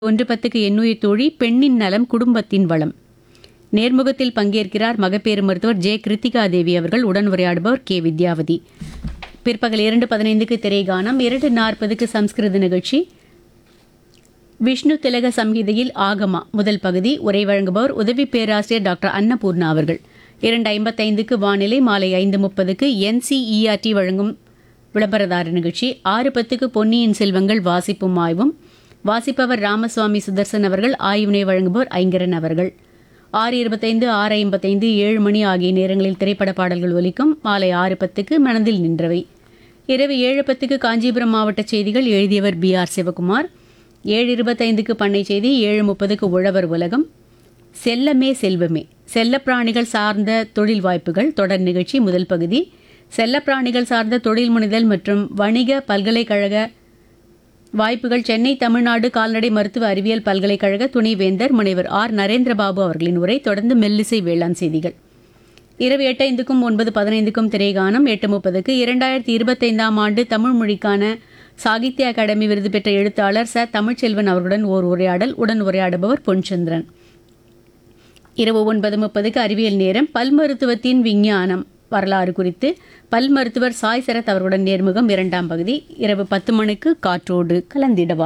ஒன்று பத்துக்கு எண்ணுயிர் தோழி பெண்ணின் நலம் குடும்பத்தின் வளம் நேர்முகத்தில் பங்கேற்கிறார் மகப்பேறு மருத்துவர் ஜே கிருத்திகா தேவி அவர்கள் உடன் உரையாடுபவர் கே வித்யாவதி பிற்பகல் இரண்டு பதினைந்துக்கு திரைகானம் இரண்டு நாற்பதுக்கு சம்ஸ்கிருத நிகழ்ச்சி விஷ்ணு திலக சம்ஹிதையில் ஆகமா முதல் பகுதி உரை வழங்குபவர் உதவி பேராசிரியர் டாக்டர் அன்னபூர்ணா அவர்கள் இரண்டு ஐம்பத்தைந்துக்கு வானிலை மாலை ஐந்து முப்பதுக்கு என்சிஇஆர்டி வழங்கும் விளம்பரதார நிகழ்ச்சி ஆறு பத்துக்கு பொன்னியின் செல்வங்கள் வாசிப்பும் ஆய்வும் வாசிப்பவர் ராமசுவாமி சுதர்சன் அவர்கள் ஆய்வினை வழங்குபவர் ஐங்கரன் அவர்கள் ஆறு இருபத்தைந்து ஆறு ஐம்பத்தைந்து ஏழு மணி ஆகிய நேரங்களில் திரைப்பட பாடல்கள் ஒலிக்கும் மாலை ஆறு பத்துக்கு மனதில் நின்றவை இரவு ஏழு பத்துக்கு காஞ்சிபுரம் மாவட்ட செய்திகள் எழுதியவர் பி ஆர் சிவகுமார் ஏழு இருபத்தைந்துக்கு பண்ணை செய்தி ஏழு முப்பதுக்கு உழவர் உலகம் செல்லமே செல்வமே செல்லப்பிராணிகள் சார்ந்த தொழில் வாய்ப்புகள் தொடர் நிகழ்ச்சி முதல் பகுதி செல்லப்பிராணிகள் சார்ந்த தொழில் முனைதல் மற்றும் வணிக பல்கலைக்கழக வாய்ப்புகள் சென்னை தமிழ்நாடு கால்நடை மருத்துவ அறிவியல் பல்கலைக்கழக துணைவேந்தர் முனைவர் ஆர் நரேந்திரபாபு அவர்களின் உரை தொடர்ந்து மெல்லிசை வேளாண் செய்திகள் இரவு எட்டு ஐந்துக்கும் ஒன்பது பதினைந்துக்கும் திரைகானம் எட்டு முப்பதுக்கு இரண்டாயிரத்தி இருபத்தைந்தாம் ஆண்டு தமிழ் மொழிக்கான சாகித்ய அகாடமி விருது பெற்ற எழுத்தாளர் ச தமிழ்ச்செல்வன் அவர்களுடன் ஓர் உரையாடல் உடன் உரையாடுபவர் பொன்சந்திரன் இரவு ஒன்பது முப்பதுக்கு அறிவியல் நேரம் பல் மருத்துவத்தின் விஞ்ஞானம் வரலாறு குறித்து பல் மருத்துவர் சாய் சரத் அவர்களுடன் நேர்முகம் இரண்டாம் பகுதி இரவு பத்து மணிக்கு காற்றோடு கலந்திடவா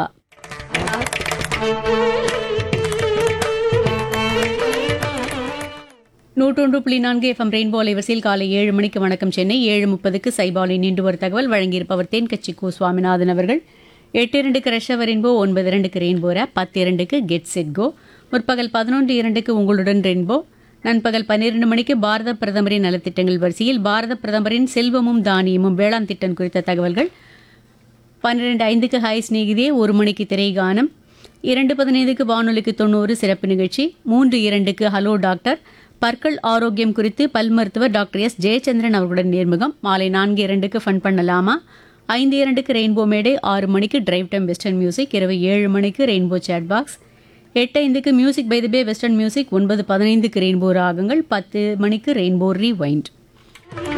நூற்றொன்று புள்ளி நான்கு எஃப்எம் ரெயின்போ அலைவரிசையில் காலை ஏழு மணிக்கு வணக்கம் சென்னை ஏழு முப்பதுக்கு சைபாலின் நீண்டு ஒரு தகவல் வழங்கியிருப்பவர் தென்கட்சி கோ சுவாமிநாதன் அவர்கள் எட்டு இரண்டுக்கு ரஷ்யவர் ரெயின்போ ஒன்பது இரண்டுக்கு ரெயின்போ ரேப் பத்து இரண்டுக்கு கெட் செட் கோ முற்பகல் பதினொன்று இரண்டுக்கு உங்களுடன் ரெயின்போ நண்பகல் பன்னிரண்டு மணிக்கு பாரத பிரதமரின் நலத்திட்டங்கள் வரிசையில் பாரத பிரதமரின் செல்வமும் தானியமும் வேளாண் திட்டம் குறித்த தகவல்கள் பன்னிரெண்டு ஐந்துக்கு ஹாய் சிநேகிதே ஒரு மணிக்கு திரைகானம் இரண்டு பதினைந்துக்கு வானொலிக்கு தொண்ணூறு சிறப்பு நிகழ்ச்சி மூன்று இரண்டுக்கு ஹலோ டாக்டர் பற்கள் ஆரோக்கியம் குறித்து பல் மருத்துவர் டாக்டர் எஸ் ஜெயச்சந்திரன் அவர்களுடன் நேர்முகம் மாலை நான்கு இரண்டுக்கு ஃபன் பண்ணலாமா ஐந்து இரண்டுக்கு ரெயின்போ மேடை ஆறு மணிக்கு டிரைவ் டைம் வெஸ்டர்ன் மியூசிக் இரவு ஏழு மணிக்கு ரெயின்போ சேட் பாக்ஸ் எட்டு ஐந்துக்கு music by the bay western music ஒன்பது பதினைந்துக்கு ரெயின்போ ராகங்கள் பத்து மணிக்கு ரெயின்போ ரீவைண்ட்